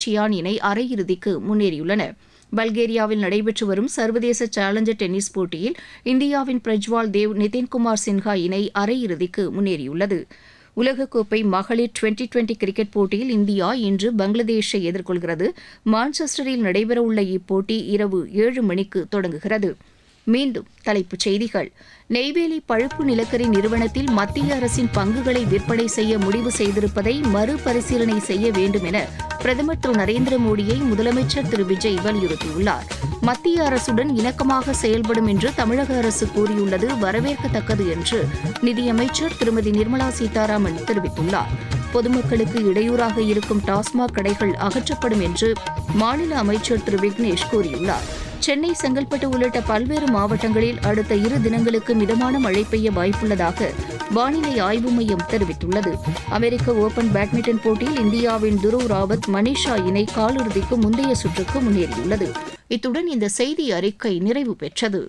Cyan இணை அரையிறுதிக்கு முன்னேறியுள்ளன பல்கேரியாவில் நடைபெற்று வரும் சர்வதேச சேலஞ்சர் டென்னிஸ் போட்டியில் இந்தியாவின் பிரஜ்வால் தேவ் நிதின்குமார் சின்ஹா இணை அரையிறுதிக்கு முன்னேறியுள்ளது உலகக்கோப்பை மகளிர் டுவெண்டி டுவெண்டி கிரிக்கெட் போட்டியில் இந்தியா இன்று பங்களாதேஷை எதிர்கொள்கிறது மான்செஸ்டரில் நடைபெறவுள்ள இப்போட்டி இரவு ஏழு மணிக்கு தொடங்குகிறது மீண்டும் தலைப்புச் செய்திகள் நெய்வேலி பழுப்பு நிலக்கரி நிறுவனத்தில் மத்திய அரசின் பங்குகளை விற்பனை செய்ய முடிவு செய்திருப்பதை மறுபரிசீலனை செய்ய வேண்டும் என பிரதமர் திரு நரேந்திர மோடியை முதலமைச்சர் திரு விஜய் வலியுறுத்தியுள்ளார் மத்திய அரசுடன் இணக்கமாக செயல்படும் என்று தமிழக அரசு கூறியுள்ளது வரவேற்கத்தக்கது என்று நிதியமைச்சர் திருமதி நிர்மலா சீதாராமன் தெரிவித்துள்ளார் பொதுமக்களுக்கு இடையூறாக இருக்கும் டாஸ்மாக் கடைகள் அகற்றப்படும் என்று மாநில அமைச்சர் திரு விக்னேஷ் கூறியுள்ளார் சென்னை செங்கல்பட்டு உள்ளிட்ட பல்வேறு மாவட்டங்களில் அடுத்த இரு தினங்களுக்கு மிதமான மழை பெய்ய வாய்ப்புள்ளதாக வானிலை ஆய்வு மையம் தெரிவித்துள்ளது அமெரிக்க ஓபன் பேட்மிண்டன் போட்டியில் இந்தியாவின் துருவ் ராவத் மனிஷா இணை காலிறுதிக்கு முந்தைய சுற்றுக்கு முன்னேறியுள்ளது இத்துடன் இந்த செய்தி அறிக்கை நிறைவு பெற்றது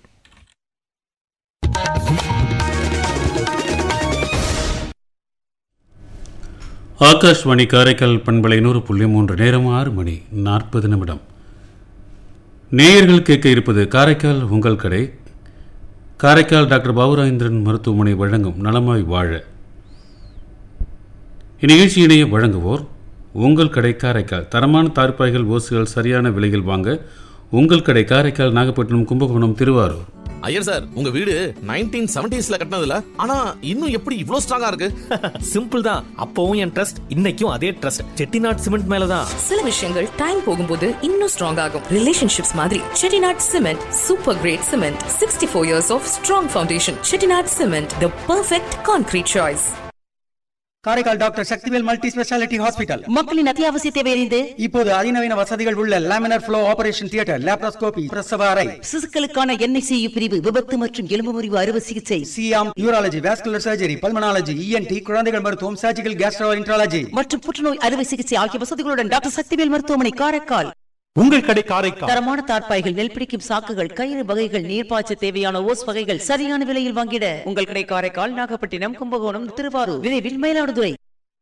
ஆகாஷ்வாணி காரைக்கால் பண்பலை நூறு புள்ளி மூன்று நேரம் ஆறு மணி நாற்பது நிமிடம் நேயர்கள் கேட்க இருப்பது காரைக்கால் உங்கள் கடை காரைக்கால் டாக்டர் பாபுராஜேந்திரன் மருத்துவமனை வழங்கும் நலமாய் வாழ இந்நிகழ்ச்சியினையே வழங்குவோர் உங்கள் கடை காரைக்கால் தரமான தார்ப்பாய்கள் ஓசுகள் சரியான விலையில் வாங்க உங்கள் கடை காரைக்கால் நாகப்பட்டினம் கும்பகோணம் திருவாரூர் ஐயர் சார் உங்க வீடு நைன்டீன் செவன்டிஸ்ல கட்டினதுல ஆனா இன்னும் எப்படி இவ்ளோ ஸ்ட்ராங்கா இருக்கு சிம்பிள் தான் அப்பவும் என் ட்ரஸ்ட் இன்னைக்கும் அதே ட்ரஸ்ட் செட்டிநாட் சிமெண்ட் மேலதான் சில விஷயங்கள் டைம் போகும்போது இன்னும் ஸ்ட்ராங் ஆகும் ரிலேஷன்ஷிப்ஸ் மாதிரி Chettinad cement super great cement sixty four years of strong foundation Chettinad cement the perfect concrete choice Karaikal doctor Sakthivel multi speciality hospital மக்களின் அத்தியாவசிய தேவை அறிந்து இப்போது அதிநவீன வசதிகள் உள்ள laminar flow operation theatre laparoscopy பிரசவ அறை சிசுக்களுக்கான என்ஐசியு பிரிவு விபத்து மற்றும் எலும்பு முறிவு அறுவை சிகிச்சை சியாம் urology vascular surgery pulmonology ENT குழந்தைகள் மருத்துவம் சர்ஜிக்கல் கேஸ்ட்ரோ இன்ட்ராலஜி மற்றும் புற்றுநோய் அறுவை சிகிச்சை ஆகிய வசதிகளுடன் டாக்டர் சக்திவேல் மருத்துவமனை காரைக்கால் உங்கள் கடை காரைக்கால் தரமான தார்ப்பாய்கள் நெல் பிடிக்கும் சாக்குகள் கயிறு வகைகள் நீர்ப்பாய்ச்ச தேவையான ஓஸ் வகைகள் சரியான விலையில் வாங்கிட உங்கள் கடை காரைக்கால் நாகப்பட்டினம் கும்பகோணம் திருவாரூர் விரைவில் மயிலாடுதுறை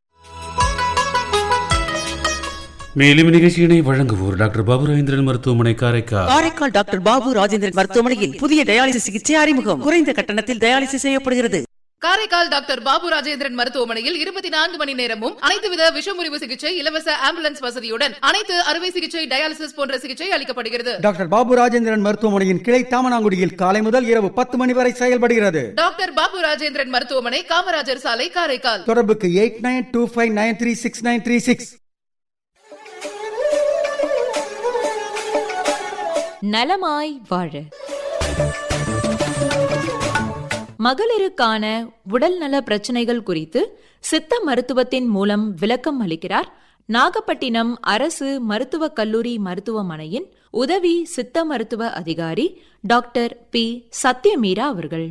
மேலும் நிகழ்ச்சியினை வழங்குவோர் டாக்டர் பாபுராஜேந்திரன் மருத்துவமனை காரைக்கால் காரைக்கால் டாக்டர் பாபு ராஜேந்திரன் மருத்துவமனையில் புதிய டயாலிசிஸ் சிகிச்சை அறிமுகம் குறைந்த கட்டணத்தில் டயாலிசிஸ் செய்யப்படுகிறது காரைக்கால் டாக்டர் பாபு ராஜேந்திரன் மருத்துவமனையில் இருபத்தி நான்கு மணி நேரமும் அனைத்து வித விஷமுறிவு சிகிச்சை இலவச ஆம்புலன்ஸ் வசதியுடன் அனைத்து அறுவை சிகிச்சை டயாலிசிஸ் போன்ற சிகிச்சை அளிக்கப்படுகிறது டாக்டர் பாபு ராஜேந்திரன் மருத்துவமனையின் கிளை தாமனாங்குடியில் காலை முதல் இரவு பத்து மணி வரை செயல்படுகிறது டாக்டர் பாபு ராஜேந்திரன் மருத்துவமனை காமராஜர் சாலை காரைக்கால் தொடர்புக்கு eight nine two five nine three six nine three six நலமாய் வாழ மகளிருக்கான உடல்நல பிரச்சனைகள் குறித்து சித்த மருத்துவத்தின் மூலம் விளக்கம் அளிக்கிறார் நாகப்பட்டினம் அரசு மருத்துவக் கல்லூரி மருத்துவமனையின் உதவி சித்த மருத்துவ அதிகாரி டாக்டர் பி சத்யமீரா அவர்கள்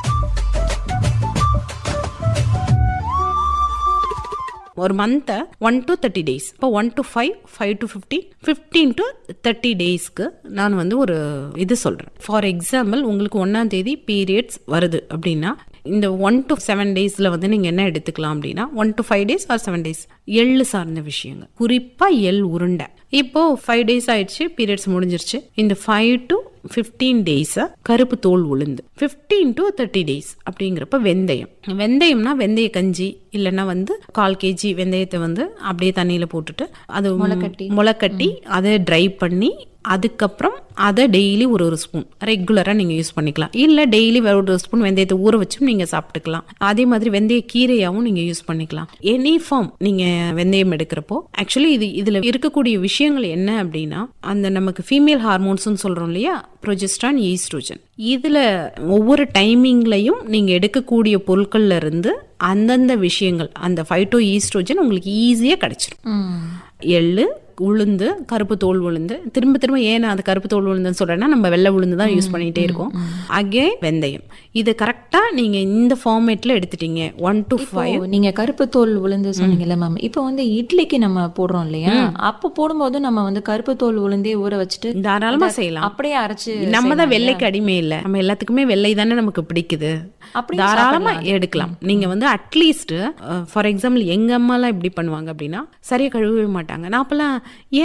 ஒரு மந்த்தை ஒன் டு தேர்ட்டி டேஸ் இப்போ one to five five to fifteen fifteen to thirty டேஸ்க்கு நான் வந்து ஒரு இது சொல்கிறேன் ஃபார் எக்ஸாம்பிள் உங்களுக்கு ஒன்றாம் தேதி பீரியட்ஸ் வருது அப்படின்னா இந்த ஒன் டு செவன் டேஸில் வந்து நீங்கள் என்ன எடுத்துக்கலாம் அப்படின்னா one to five days or seven days எள்ளு சார்ந்த விஷயங்கள் குறிப்பாக எள் உருண்டை இப்போ ஃபைவ் டேஸ் ஆயிடுச்சு பீரியட்ஸ் முடிஞ்சிருச்சு இந்த ஃபைவ் டு ஃபிஃப்டீன் டேஸை கருப்பு தோல் உளுந்து ஃபிஃப்டீன் டு தேர்ட்டி டேஸ் அப்படிங்கிறப்ப வெந்தயம் வெந்தயம்னா வெந்தய கஞ்சி இல்லைன்னா வந்து கால் கேஜி வெந்தயத்தை வந்து அப்படியே தண்ணியில் போட்டுட்டு அது முளைக்கட்டி. முளைக்கட்டி அதை ட்ரை பண்ணி அதுக்கப்புறம் அதை டெய்லி ஒரு ஒரு ஸ்பூன் ரெகுலராக நீங்கள் யூஸ் பண்ணிக்கலாம் இல்லை டெய்லி ஒரு ஸ்பூன் வெந்தயத்தை ஊற வச்சும் நீங்கள் சாப்பிட்டுக்கலாம் அதே மாதிரி வெந்தய கீரையாகவும் நீங்கள் யூஸ் பண்ணிக்கலாம் எனி ஃபார்ம் நீங்கள் வெந்தயம் எடுக்கிறப்போ ஆக்சுவலி இது இதில் இருக்கக்கூடிய விஷயங்கள் என்ன அப்படின்னா அந்த நமக்கு ஃபீமேல் ஹார்மோன்ஸ்னு சொல்கிறோம் இல்லையா ப்ரொஜெஸ்ட்ரான் ஈஸ்ட்ரோஜன் இதில் ஒவ்வொரு டைமிங்லையும் நீங்கள் எடுக்கக்கூடிய பொருட்கள்ல இருந்து அந்தந்த விஷயங்கள் அந்த ஃபைட்டோ ஈஸ்ட்ரோஜன் உங்களுக்கு ஈஸியாக கிடைச்சிரும் எள்ளு உளுந்து கருப்பு தோல் உளுந்து திரும்ப திரும்ப ஏன் நான் அந்த கருப்பு தோல் உளுந்துன்னு சொல்றேன்னா நம்ம வெள்ளை உளுந்து தான் யூஸ் பண்ணிட்டே இருக்கோம் அகேன் வெந்தயம் இது கரெக்டா நீங்க இந்த ஃபார்மேட்ல எடுத்துட்டீங்க ஒன் டு ஃபைவ் இப்போ நீங்க கருப்பு தோல் உளுந்து சொன்னீங்கல்ல மேம் இப்போ வந்து இட்லிக்கு நம்ம போடுறோம் இல்லையா அப்போ போடும்போது நம்ம வந்து கருப்பு தோல் உளுந்தே ஊற வச்சுட்டு தாராளமா அதை செய்யலாம் அப்படியே அரைச்சு நம்ம தான் செய்யலாம் வெள்ளைக்கு அடிமை இல்ல நம்ம எல்லாத்துக்குமே வெள்ளை தானே நமக்கு பிடிக்குது அப்படியும் தாராளமா சாப்பிடலாம். எடுக்கலாம் நீங்க வந்து அட்லீஸ்ட் ஃபார் எக்ஸாம்பிள் எங்க அம்மாலாம் எப்படி பண்ணுவாங்க அப்படின்னா சரியா கழுவவே மாட்டாங்க நான் அப்பெல்லாம் ஏன்